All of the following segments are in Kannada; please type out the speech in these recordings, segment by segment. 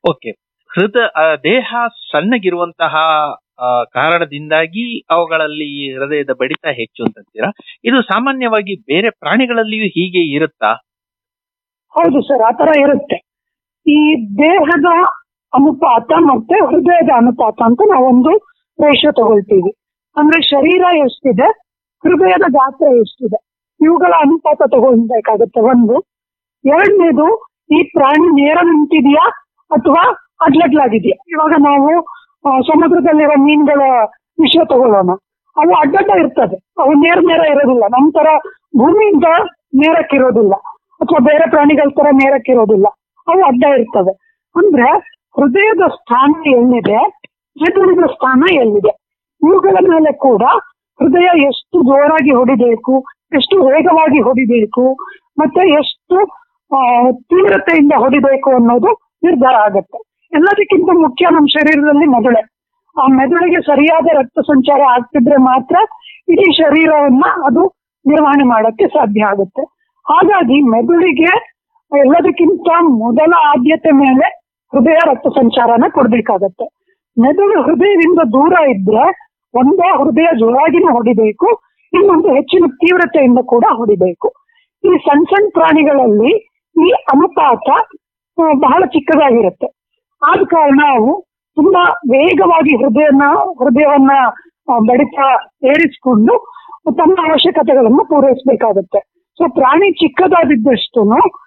ಓಕೆ ಹೃದ ಆ, ದೇಹ ಸಣ್ಣಗಿರುವಂತಹ ಆ, ಕಾರಣದಿಂದಾಗಿ ಅವುಗಳಲ್ಲಿ ಈ ಹೃದಯದ ಬಡಿತ ಹೆಚ್ಚು ಅಂತೀರಾ ಇದು ಸಾಮಾನ್ಯವಾಗಿ ಬೇರೆ ಪ್ರಾಣಿಗಳಲ್ಲಿಯೂ ಹೀಗೆ ಇರುತ್ತಾ ಹೌದು ಸರ್ ಆತರ ಇರುತ್ತೆ ಈ ದೇಹದ ಅನುಪಾತ ಮತ್ತೆ ಹೃದಯದ ಅನುಪಾತ ಅಂತ ನಾವೊಂದು ರೇಷಿಯೋ ತಗೊಳ್ತೀವಿ ಅಂದ್ರೆ ಶರೀರ ಎಷ್ಟಿದೆ ಹೃದಯದ ಗಾತ್ರ ಎಷ್ಟಿದೆ ಇವುಗಳ ಅನುಪಾತ ತಗೊಳ್ಬೇಕಾಗತ್ತೆ ಒಂದು ಎರಡನೇದು ಈ ಪ್ರಾಣಿ ನೇರ ನಿಂತಿದೆಯಾ ಅಥವಾ ಅಡ್ಲಡ್ಲಾಗಿದೆಯಾ ಇವಾಗ ನಾವು ಆ, ಸಮುದ್ರದಲ್ಲಿರೋ ಮೀನುಗಳ ವಿಷಯ ತಗೊಳ್ಳೋಣ ಅವು ಅಡ್ಡಡ್ಡ ಇರ್ತದೆ ಅವು ನೇರ ನೇರ ಇರೋದಿಲ್ಲ ನಮ್ ತರ ಭೂಮಿಯಿಂದ ನೇರಕ್ಕಿರೋದಿಲ್ಲ ಅಥವಾ ಬೇರೆ ಪ್ರಾಣಿಗಳ ತರ ನೇರಕ್ಕಿರೋದಿಲ್ಲ ಅವು ಅಡ್ಡ ಇರ್ತವೆ ಅಂದ್ರೆ ಹೃದಯದ ಸ್ಥಾನ ಎಲ್ಲಿದೆ ಮೆದುಳಿನ ಸ್ಥಾನ ಎಲ್ಲಿದೆ ಇವುಗಳ ಮೇಲೆ ಕೂಡ ಹೃದಯ ಎಷ್ಟು ಜೋರಾಗಿ ಹೊಡಿಬೇಕು ಎಷ್ಟು ವೇಗವಾಗಿ ಹೊಡಿಬೇಕು ಮತ್ತೆ ಎಷ್ಟು ಆ, ತೀವ್ರತೆಯಿಂದ ಹೊಡಿಬೇಕು ಅನ್ನೋದು ನಿರ್ಧಾರ ಆಗುತ್ತೆ ಎಲ್ಲದಕ್ಕಿಂತ ಮುಖ್ಯ ನಮ್ಮ ಶರೀರದಲ್ಲಿ ಮೆದುಳೆ ಆ ಮೆದುಳಿಗೆ ಸರಿಯಾದ ರಕ್ತ ಸಂಚಾರ ಆಗ್ತಿದ್ರೆ ಮಾತ್ರ ಇಡೀ ಶರೀರವನ್ನ ಅದು ನಿರ್ವಹಣೆ ಮಾಡಕ್ಕೆ ಸಾಧ್ಯ ಆಗುತ್ತೆ ಹಾಗಾಗಿ ಮೆದುಳಿಗೆ ಎಲ್ಲದಕ್ಕಿಂತ ಮೊದಲ ಆದ್ಯತೆ ಮೇಲೆ ಹೃದಯ ರಕ್ತ ಸಂಚಾರನ ಕೊಡ್ಬೇಕಾಗತ್ತೆ ಮೆದುಳು ಹೃದಯದಿಂದ ದೂರ ಇದ್ರೆ ಒಂದೋ ಹೃದಯ ಜೋರಾಗಿನ ಹೊಡಿಬೇಕು ಇನ್ನೊಂದು ಹೆಚ್ಚಿನ ತೀವ್ರತೆಯಿಂದ ಕೂಡ ಹೊಡಿಬೇಕು ಈ ಸಣ್ಣ ಸಣ್ಣ ಪ್ರಾಣಿಗಳಲ್ಲಿ ಈ ಅನುಪಾತ ಆ, ಬಹಳ ಚಿಕ್ಕದಾಗಿರುತ್ತೆ ಆದ ಕಾರಣ ಅವು ತುಂಬಾ ವೇಗವಾಗಿ ಹೃದಯನ ಹೃದಯವನ್ನ ಆ, ಬಡಿತ ಏರಿಸಿಕೊಂಡು ತನ್ನ ಅವಶ್ಯಕತೆಗಳನ್ನು ಪೂರೈಸಬೇಕಾಗುತ್ತೆ ಸೊ ಪ್ರಾಣಿ ಚಿಕ್ಕದಾದಿದ್ದಷ್ಟು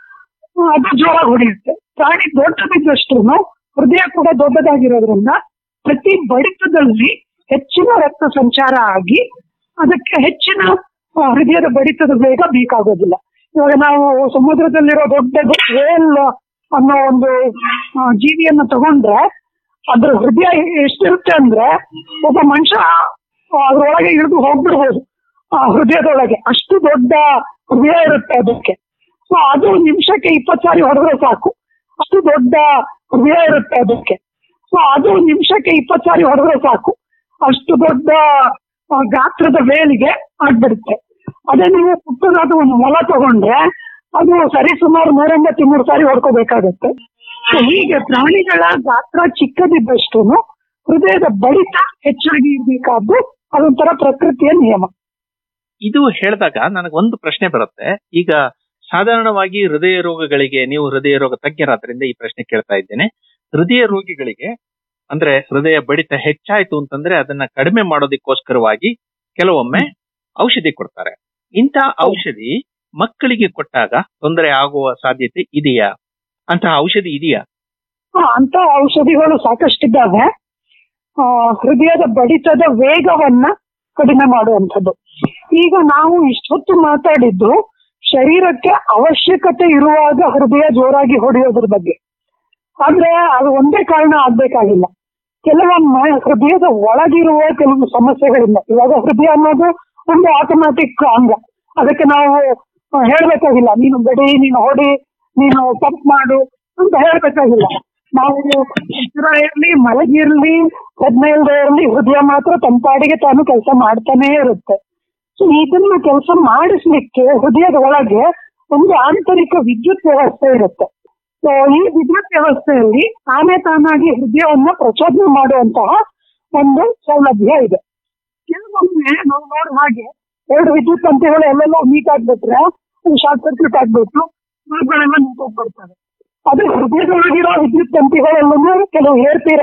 ಅದು ಜೋರಾಗಿ ಹೊಡೆಯುತ್ತೆ ಪ್ರಾಣಿ ದೊಡ್ಡದಿದ್ದಷ್ಟು ಹೃದಯ ಕೂಡ ದೊಡ್ಡದಾಗಿರೋದ್ರಿಂದ ಪ್ರತಿ ಬಡಿತದಲ್ಲಿ ಹೆಚ್ಚಿನ ರಕ್ತ ಸಂಚಾರ ಆಗಿ ಅದಕ್ಕೆ ಹೆಚ್ಚಿನ ಆ, ಹೃದಯದ ಬಡಿತದ ವೇಗ ಬೇಕಾಗೋದಿಲ್ಲ ಇವಾಗ ನಾವು ಸಮುದ್ರದಲ್ಲಿರೋ ದೊಡ್ಡ ವೇಲ್ ಅನ್ನೋ ಒಂದು ಆ, ಜೀವಿಯನ್ನ ತಗೊಂಡ್ರೆ ಅದ್ರ ಹೃದಯ ಎಷ್ಟಿರುತ್ತೆ ಅಂದ್ರೆ ಒಬ್ಬ ಮನುಷ್ಯ ಅದ್ರೊಳಗೆ ಇಳಿದು ಹೋಗ್ಬಿಡ್ಬೋದು ಆ ಹೃದಯದೊಳಗೆ ಅಷ್ಟು ದೊಡ್ಡ ಹೃದಯ ಇರುತ್ತೆ ಅದಕ್ಕೆ ಸೊ ಅದು ನಿಮಿಷಕ್ಕೆ ಇಪ್ಪತ್ತು ಸಾರಿ ಹೊಡೆದ್ರೆ ಸಾಕು ಅಷ್ಟು ದೊಡ್ಡ ಹೃದಯ ಇರುತ್ತೆ ಅದಕ್ಕೆ ಸೊ ಅದು ನಿಮಿಷಕ್ಕೆ ಇಪ್ಪತ್ತು ಸಾರಿ ಹೊಡೆದ್ರೆ ಸಾಕು ಅಷ್ಟು ದೊಡ್ಡ ಆ, ಗಾತ್ರದ ವೇಲಿಗೆ ಆಗ್ಬಿಡುತ್ತೆ ಅದೇ ನೀವು ಪುಟ್ಟದಾದ ಒಂದು ಮೊಲ ತಗೊಂಡ್ರೆ ಅದು ಸರಿ ಸುಮಾರು ನೂರೆಂಬತ್ತು ಇನ್ನೂರು ಸಾರಿ ಹೊಡ್ಕೋಬೇಕಾಗತ್ತೆ ಸೊ ಹೀಗೆ ಪ್ರಾಣಿಗಳ ಗಾತ್ರ ಚಿಕ್ಕದಿದ್ದಷ್ಟು ಹೃದಯದ ಬಡಿತ ಹೆಚ್ಚಾಗಿ ಇರ್ಬೇಕಾದ್ದು ಅದೊಂಥರ ಪ್ರಕೃತಿಯ ನಿಯಮ ಇದು ಹೇಳಿದಾಗ ನನಗೆ ಒಂದು ಪ್ರಶ್ನೆ ಬರುತ್ತೆ ಈಗ ಸಾಧಾರಣವಾಗಿ ಹೃದಯ ರೋಗಗಳಿಗೆ ನೀವು ಹೃದಯ ರೋಗ ತಜ್ಞರಾದ್ರಿಂದ ಈ ಪ್ರಶ್ನೆ ಕೇಳ್ತಾ ಇದ್ದೇನೆ ಹೃದಯ ರೋಗಿಗಳಿಗೆ ಅಂದ್ರೆ ಹೃದಯ ಬಡಿತ ಹೆಚ್ಚಾಯ್ತು ಅಂತಂದ್ರೆ ಅದನ್ನ ಕಡಿಮೆ ಮಾಡೋದಕ್ಕೋಸ್ಕರವಾಗಿ ಕೆಲವೊಮ್ಮೆ ಔಷಧಿ ಕೊಡ್ತಾರೆ ಇಂಥ ಔಷಧಿ ಮಕ್ಕಳಿಗೆ ಕೊಟ್ಟಾಗ ತೊಂದರೆ ಆಗುವ ಸಾಧ್ಯತೆ ಇದೆಯಾ ಅಂತಹ ಔಷಧಿ ಇದೆಯಾ ಆ, ಅಂತ ಔಷಧಿಗಳು ಸಾಕಷ್ಟಿದ್ದಾವೆ ಆ, ಹೃದಯದ ಬಡಿತದ ವೇಗವನ್ನ ಕಡಿಮೆ ಮಾಡುವಂಥದ್ದು ಈಗ ನಾವು ಇಷ್ಟೊತ್ತು ಮಾತಾಡಿದ್ದು ಶರೀರಕ್ಕೆ ಅವಶ್ಯಕತೆ ಇರುವಾಗ ಹೃದಯ ಜೋರಾಗಿ ಹೊಡೆಯೋದ್ರ ಬಗ್ಗೆ ಆದ್ರೆ ಅದು ಒಂದೇ ಕಾರಣ ಆಗ್ಬೇಕಾಗಿಲ್ಲ ಕೆಲವೊಮ್ಮೆ ಹೃದಯದ ಒಳಗಿರುವ ಕೆಲವು ಸಮಸ್ಯೆಗಳಿಂದ ಇವಾಗ ಹೃದಯ ಅನ್ನೋದು ಒಂದು ಆಟೋಮ್ಯಾಟಿಕ್ ಅಂಗ ಅದಕ್ಕೆ ನಾವು ಆ, ಹೇಳ್ಬೇಕಾಗಿಲ್ಲ ನೀನು ಬಡಿ ನೀನು ಹೊಡಿ ನೀನು ಪಂಪ್ ಮಾಡು ಅಂತ ಹೇಳ್ಬೇಕಾಗಿಲ್ಲ ನಾವು ಎಚ್ಚರ ಇರ್ಲಿ ಮಲಗಿರ್ಲಿ ಪ್ರಜ್ಞೆ ಇಲ್ದೇ ಇರ್ಲಿ ಹೃದಯ ಮಾತ್ರ ತಂಪಾಡಿಗೆ ತಾನು ಕೆಲಸ ಮಾಡ್ತಾನೇ ಇರುತ್ತೆ ಸೊ ಇದನ್ನ ಕೆಲಸ ಮಾಡಿಸ್ಲಿಕ್ಕೆ ಹೃದಯದ ಒಳಗೆ ಒಂದು ಆಂತರಿಕ ವಿದ್ಯುತ್ ವ್ಯವಸ್ಥೆ ಇರುತ್ತೆ ಸೊ ಈ ವಿದ್ಯುತ್ ವ್ಯವಸ್ಥೆಯಲ್ಲಿ ತಾನೇ ತಾನಾಗಿ ಹೃದಯವನ್ನ ಪ್ರಚೋದನೆ ಮಾಡುವಂತಹ ಒಂದು ಸೌಲಭ್ಯ ಇದೆ ಕೆಲವೊಮ್ಮೆ ನಾವು ನೋಡೋ ಹಾಗೆ ಎರಡು ವಿದ್ಯುತ್ ತಂತಿಗಳು ಎಲ್ಲೆಲ್ಲೋ ಮೀಟ್ ಆಗ್ಬಿಟ್ರೆ ಅದು ಶಾರ್ಟ್ ಸರ್ಕ್ಯೂಟ್ ಆಗ್ಬಿಟ್ಟು ಬಲ್ಬ್ಗಳೆಲ್ಲ ನಿಂತೋಗ್ಬಿಡ್ತವೆ ಅದು ಹೃದಯದೊಳಗಿರೋ ವಿದ್ಯುತ್ ತಂತಿಗಳೆಲ್ಲನೂ ಕೆಲವು ಏರ್ಪೇರ್